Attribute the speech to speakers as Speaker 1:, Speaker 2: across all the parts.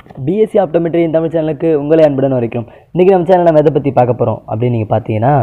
Speaker 1: BSc optometry Tamil சேனலுக்கு உங்களை அன்புடன் வரைக்கும் இன்றைக்கி நம்ம சேனலில் நம்ம எதை பற்றி பார்க்க போகிறோம் அப்படின்னு நீங்கள் பார்த்தீங்கன்னா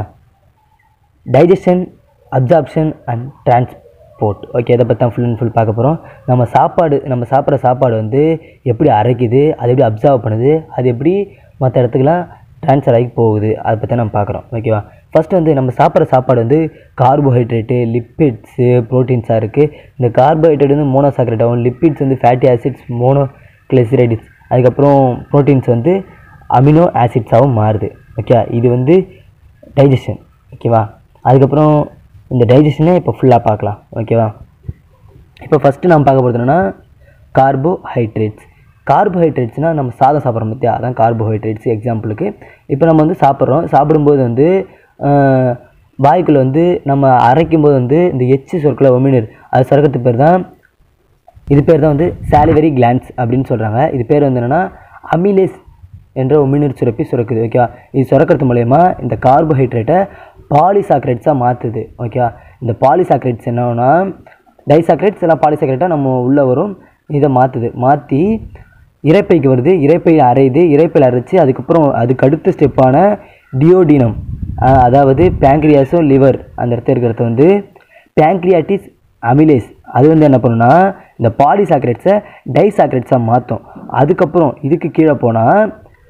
Speaker 1: digestion absorption and transport okay இதை பற்றி தான் ஃபுல் அண்ட் ஃபுல் பார்க்க போகிறோம் நம்ம சாப்பாடு நம்ம சாப்பிட்ற சாப்பாடு வந்து எப்படி அரைக்குது அது எப்படி அப்சர்வ் பண்ணுது அது எப்படி மற்ற இடத்துக்குலாம் ட்ரான்ஸ்ஃபர் ஆகி போகுது அதை பற்றி நம்ம பார்க்குறோம் ஓகேவா ஃபஸ்ட்டு வந்து நம்ம சாப்பிட்ற சாப்பாடு வந்து கார்போஹைட்ரேட்டு லிப்பிட்ஸு ப்ரோட்டீன்ஸாக இருக்குது இந்த கார்போஹைட்ரேட் வந்து மோனோசாக்ரேட்டாகவும் லிப்பிட்ஸ் வந்து ஃபேட்டி ஆசிட்ஸ் மோனோ கிளிசரைடிஸ் அதுக்கப்புறம் ப்ரோட்டீன்ஸ் வந்து அமினோ ஆசிட்ஸாகவும் மாறுது ஓகே இது வந்து டைஜஷன் ஓகேவா அதுக்கப்புறம் இந்த டைஜஷனே இப்போ ஃபுல்லாக பார்க்கலாம் ஓகேவா இப்போ ஃபஸ்ட்டு நம்ம பார்க்க போகிறது என்னன்னா கார்போஹைட்ரேட்ஸ் கார்போஹைட்ரேட்ஸ்னால் நம்ம சாதம் சாப்பிட்றோம் பற்றியா அதான் கார்போஹைட்ரேட்ஸ் எக்ஸாம்பிளுக்கு இப்போ நம்ம வந்து சாப்பிட்றோம் சாப்பிடும்போது வந்து ஆஹ், வாய்க்குள்ள வந்து நம்ம அரைக்கும் போது வந்து இந்த எச்சு சொற்களை ஒமினர் அது சுரக்கிறதுக்கு பேர் தான் இது பேர் தான் வந்து சாலிவரி கிளான்ஸ் அப்படின்னு சொல்கிறாங்க இது பேர் வந்து என்னென்னா அமிலேஸ் என்ற ஒமினர் சுரப்பி சுரக்குது ஓகேவா இது சுரக்கிறது மூலயமா இந்த கார்போஹைட்ரேட்டை பாலிசாக்ரைட்ஸாக மாற்றுது ஓகேவா இந்த பாலிசாக்ரைட்ஸ் என்னன்னா டைசாக்ரைட்ஸ் எல்லாம் பாலிசாக்ரைட்டாக நம்ம உள்ளே வரும் இதை மாற்றுது மாற்றி இரைப்பைக்கு வருது இரைப்பையில் அரையுது இரைப்பையில் அரைச்சி அதுக்கப்புறம் அதுக்கு அடுத்த ஸ்டெப்பான டியோடினம் அஹ் அதாவது பேங்க்ரியாஸும் லிவர் அந்த இடத்துல இருக்கிறது வந்து பேங்க்ரியாட்டிஸ் அமிலேஸ் அது வந்து என்ன பண்ணுன்னா இந்த பாலிசாக்ரைட்ஸை டைசாக்ரைட்ஸாக மாற்றும் அதுக்கப்புறம் இதுக்கு கீழே போனால்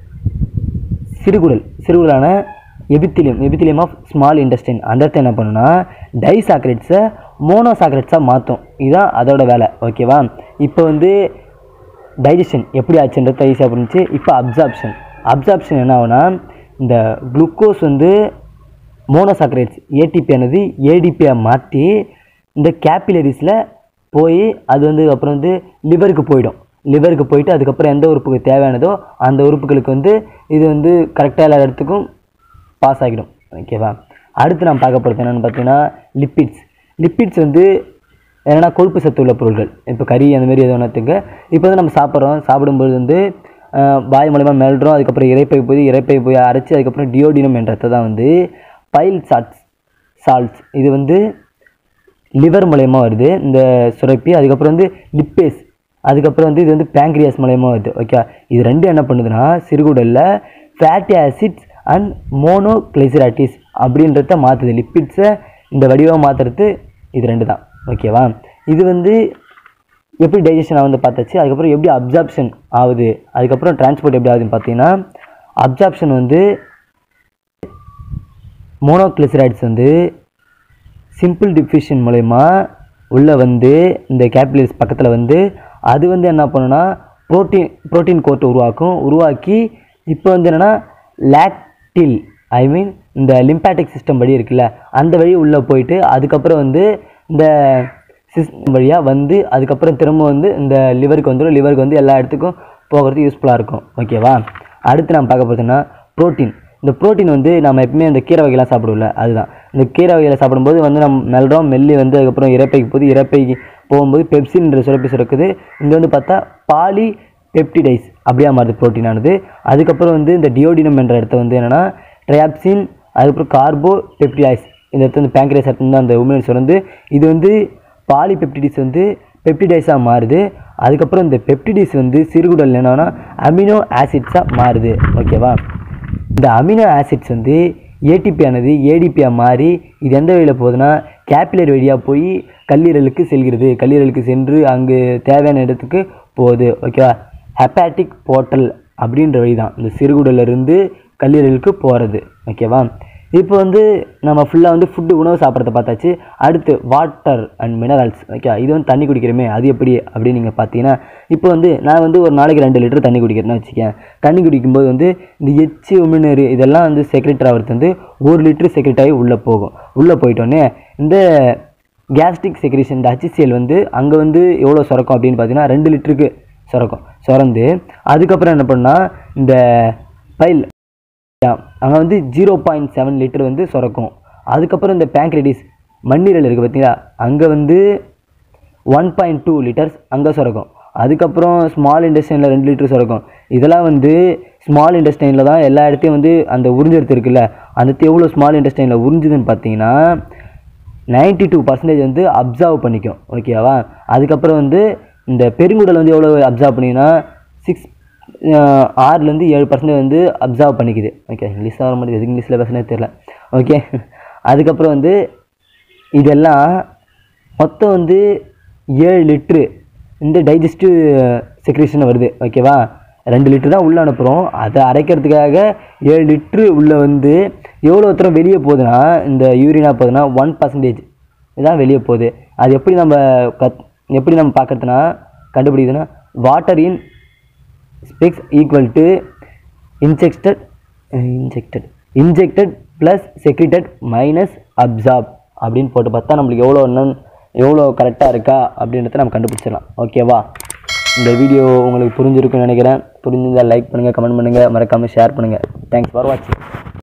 Speaker 1: சிறுகுடல் சிறுகுடலான epithelium epithelium of small intestine அந்த இடத்த என்ன பண்ணுன்னா டைசாக்ரைட்ஸை மோனோசாக்ரைட்ஸாக மாற்றும் இதுதான் அதோட வேலை ஓகேவா இப்போ வந்து டைஜஷன் எப்படி ஆச்சுன்றது ஈஸியாக புரிஞ்சுச்சு இப்போ அப்சார்ப்ஷன் அப்சார்ப்ஷன் என்ன ஆகுனா இந்த குளுக்கோஸ் வந்து மோனோசாக்ரைட்ஸ் ஏடிபி ஆனது ஏடிபியாக மாற்றி இந்த கேபிலரிஸில் போய் அது வந்து அப்புறம் வந்து லிவருக்கு போயிடும் லிவருக்கு போயிட்டு அதுக்கப்புறம் எந்த உறுப்புக்கு தேவையானதோ அந்த உறுப்புகளுக்கு வந்து இது வந்து கரெக்டாக எல்லா இடத்துக்கும் பாஸ் ஆகிடும் ஓகேவா அடுத்து நான் பார்க்க போகிறது என்னென்னு பார்த்தீங்கன்னா லிப்பிட்ஸ் லிப்பிட்ஸ் வந்து என்னென்னா கொழுப்பு சத்து உள்ள பொருட்கள் இப்போ கறி அந்த மாதிரி எது ஒன்றுத்துக்கு இப்போ வந்து நம்ம சாப்பிட்றோம் சாப்பிடும்போது வந்து அஹ், வாய் மூலமா மெல்றோம் அதுக்கப்புறம் இறைப்பை போய் இறைப்பை போய் அரைச்சி அதுக்கப்புறம் டியோடினம் என்றதை தான் வந்து பைல் சாட்ஸ் சால்ட்ஸ் இது வந்து லிவர் மூலயமா வருது இந்த சுரப்பி அதுக்கப்புறம் வந்து லிப்பேஸ் அதுக்கப்புறம் வந்து இது வந்து பேங்க்ரியாஸ் மூலயமா வருது ஓகே இது ரெண்டு என்ன பண்ணுதுன்னா சிறுகுடலில் ஃபேட்டி ஆசிட்ஸ் அண்ட் மோனோக்ளைசிராட்டிஸ் அப்படின்றத மாற்றுது லிப்பிட்ஸை இந்த வடிவமாக மாற்றுறது இது ரெண்டு தான் ஓகேவா இது வந்து எப்படி டைஜஷன் ஆகுது பார்த்தாச்சு அதுக்கப்புறம் எப்படி அப்சார்ப்ஷன் ஆகுது அதுக்கப்புறம் டிரான்ஸ்போர்ட் எப்படி ஆகுதுன்னு பார்த்தீங்கன்னா அப்சார்ப்ஷன் வந்து மோனோக்ளிசரைட்ஸ் வந்து சிம்பிள் டிஃப்யூஷன் மூலயமா உள்ளே வந்து இந்த கேபிலரிஸ் பக்கத்தில் வந்து அது வந்து என்ன பண்ணுன்னா புரோட்டீன் புரோட்டீன் கோட்டை உருவாக்கும் உருவாக்கி இப்போ வந்து என்னென்னா லாக்டில் ஐ மீன் இந்த லிம்பாட்டிக் சிஸ்டம் வழி இருக்குல்ல அந்த வழி உள்ளே போயிட்டு அதுக்கப்புறம் வந்து இந்த சிஸ்டம் வழியாக வந்து அதுக்கப்புறம் திரும்ப வந்து இந்த லிவருக்கு வந்துடும் லிவருக்கு வந்து எல்லா இடத்துக்கும் போகிறதுக்கு யூஸ்ஃபுல்லாக இருக்கும் ஓகேவா அடுத்து நம்ம பார்க்க போகிறதுன்னா புரோட்டீன் இந்த புரோட்டீன் வந்து நம்ம எப்பவுமே இந்த கீரை வகையெல்லாம் சாப்பிடுவோம்ல அதுதான் இந்த கீரை வகைகளை சாப்பிடும்போது வந்து நம்ம மெல்றோம் மெல்லி வந்து அதுக்கப்புறம் இறப்பைக்கு போகுது இறப்பைக்கு போகும்போது பெப்சின்ற சுரப்பி சுரக்குது இங்கே வந்து பார்த்தா பாலி பெப்டிடைஸ் அப்படியே மாறுது புரோட்டீனானது அதுக்கப்புறம் வந்து இந்த டியோடினம் என்ற இடத்த வந்து என்னென்னா ட்ரையாப்சின் அதுக்கப்புறம் கார்போ பெப்டிடைஸ் இந்த இடத்துல வந்து பேங்க்ரேஸ் வந்து அந்த உமிழ் சுரந்து இது வந்து பாலிபெப்டிடிஸ் வந்து பெப்டிடைஸாக மாறுது அதுக்கப்புறம் இந்த பெப்டிடிஸ் வந்து சிறுகுடல் என்னன்னா அமினோ ஆசிட்ஸாக மாறுது ஓகேவா இந்த அமினோ ஆசிட்ஸ் வந்து ஏடிபி ஆனது ஏடிபியாக மாறி இது எந்த வழியில் போகுதுன்னா கேபிலரி வழியாக போய் கல்லீரலுக்கு செல்கிறது கல்லீரலுக்கு சென்று அங்கு தேவையான இடத்துக்கு போகுது ஓகேவா ஹெப்பாட்டிக் போர்ட்டல் அப்படின்ற வழி தான் இந்த சிறுகுடல்ல இருந்து கல்லீரலுக்கு போகிறது ஓகேவா இப்போ வந்து நம்ம ஃபுல்லாக வந்து ஃபுட்டு உணவு சாப்பிட்றத பார்த்தாச்சு அடுத்து வாட்டர் அண்ட் மினரல்ஸ் ஓகே இது வந்து தண்ணி குடிக்கிறோமே அது எப்படி அப்படின்னு நீங்கள் பார்த்தீங்கன்னா இப்போ வந்து நான் வந்து ஒரு நாளைக்கு ரெண்டு லிட்டர் தண்ணி குடிக்கிறேன்னு வச்சுக்கேன் தண்ணி குடிக்கும்போது வந்து இந்த எச்சு உமிழ்நீர் இதெல்லாம் வந்து செக்ரெட்டரி ஆகிறது வந்து ஒரு லிட்டர் செக்ரெட் ஆகி உள்ளே போகும் உள்ளே போயிட்டோன்னே இந்த கேஸ்ட்ரிக் செக்ரேஷன் இந்த HCl வந்து அங்கே வந்து எவ்வளோ சுரக்கும் அப்படின்னு பார்த்தீங்கன்னா ரெண்டு லிட்டருக்கு சுரக்கும் சுரந்து அதுக்கப்புறம் என்ன பண்ணால் இந்த பைல் அங்கே வந்து ஜீரோ பாயிண்ட் செவன் லிட்டர் வந்து சுரக்கும் அதுக்கப்புறம் இந்த பேங்க்ரெடிஸ் மண்ணீரல் இருக்குது பார்த்தீங்களா அங்கே வந்து ஒன் பாயிண்ட் டூ லிட்டர்ஸ் அங்கே சுரக்கும் அதுக்கப்புறம் ஸ்மால் இண்டஸ்ட்ரியில் ரெண்டு லிட்டர் சுரக்கும் இதெல்லாம் வந்து ஸ்மால் இண்டஸ்ட்ரியில் தான் எல்லா இடத்தையும் வந்து அந்த உறிஞ்செடுத்து இருக்குல்ல அந்த எவ்வளோ ஸ்மால் இண்டஸ்ட்ரியில் உறிஞ்சுதுன்னு பார்த்தீங்கன்னா நைன்டி டூ பர்சன்டேஜ் வந்து அப்சர்வ் பண்ணிக்கும் ஓகேவா அதுக்கப்புறம் வந்து இந்த பெருங்குடல் வந்து எவ்வளோ அப்சர்வ் பண்ணிங்கன்னா சிக்ஸ் ஆறுலேருந்து ஏழு பர்சன்டேஜ் வந்து அப்சர்வ் பண்ணிக்குது ஓகே இங்கிலீஷ் வர மாட்டேங்குது எது இங்கிலீஷில் பேசுனே தெரில ஓகே அதுக்கப்புறம் வந்து இதெல்லாம் மொத்தம் வந்து ஏழு லிட்ரு இந்த டைஜஸ்டிவ் செக்ரேஷன் வருது ஓகேவா ரெண்டு லிட்டர் தான் உள்ளே அனுப்புகிறோம் அதை அரைக்கிறதுக்காக ஏழு லிட்ரு உள்ளே வந்து எவ்வளோ தூரம் வெளியே போகுதுன்னா இந்த யூரினா போகுதுன்னா ஒன் பர்சன்டேஜ் இதான் வெளியே போகுது அது எப்படி நம்ம கத் எப்படி நம்ம பார்க்கறதுனா கண்டுபிடிக்குதுன்னா water in specs equal to injected injected injected plus secreted minus absorb அப்படின்னு போட்டு பார்த்தா நம்மளுக்கு எவ்வளோ என்னன்னு எவ்வளோ கரெக்டாக இருக்கா அப்படின்றத நம்ம கண்டுபிடிச்சிடலாம் ஓகேவா இந்த வீடியோ உங்களுக்கு புரிஞ்சிருக்குன்னு நினைக்கிறேன் புரிஞ்சிருந்தால் லைக் பண்ணுங்கள் கமெண்ட் பண்ணுங்கள் மறக்காமல் ஷேர் பண்ணுங்கள் தேங்க்ஸ் ஃபார் வாட்சிங்